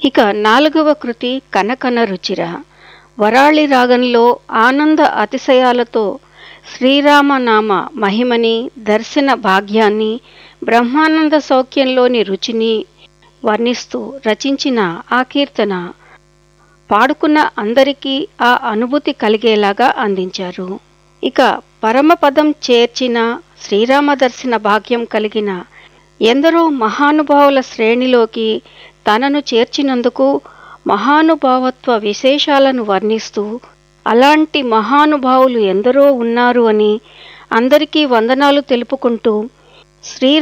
ఇక నాలుగవ కృతి కనకన రుచిర వరాళి రాగంలో ఆనంద అతిశయాలతో శ్రీరామనామ మహిమని దర్శన భాగ్యాన్ని బ్రహ్మానంద సౌఖ్యంలోని రుచిని వర్ణిస్తూ రచించిన ఆ కీర్తన పాడుకున్న అందరికీ ఆ అనుభూతి కలిగేలాగా అందించారు ఇక పరమపదం చేర్చిన శ్రీరామ దర్శన భాగ్యం కలిగిన ఎందరో మహానుభావుల శ్రేణిలోకి తనను చేర్చినందుకు మహానుభావత్వ విశేషాలను వర్ణిస్తూ అలాంటి మహానుభావులు ఎందరో ఉన్నారు అని అందరికీ వందనాలు తెలుపుకుంటూ శ్రీ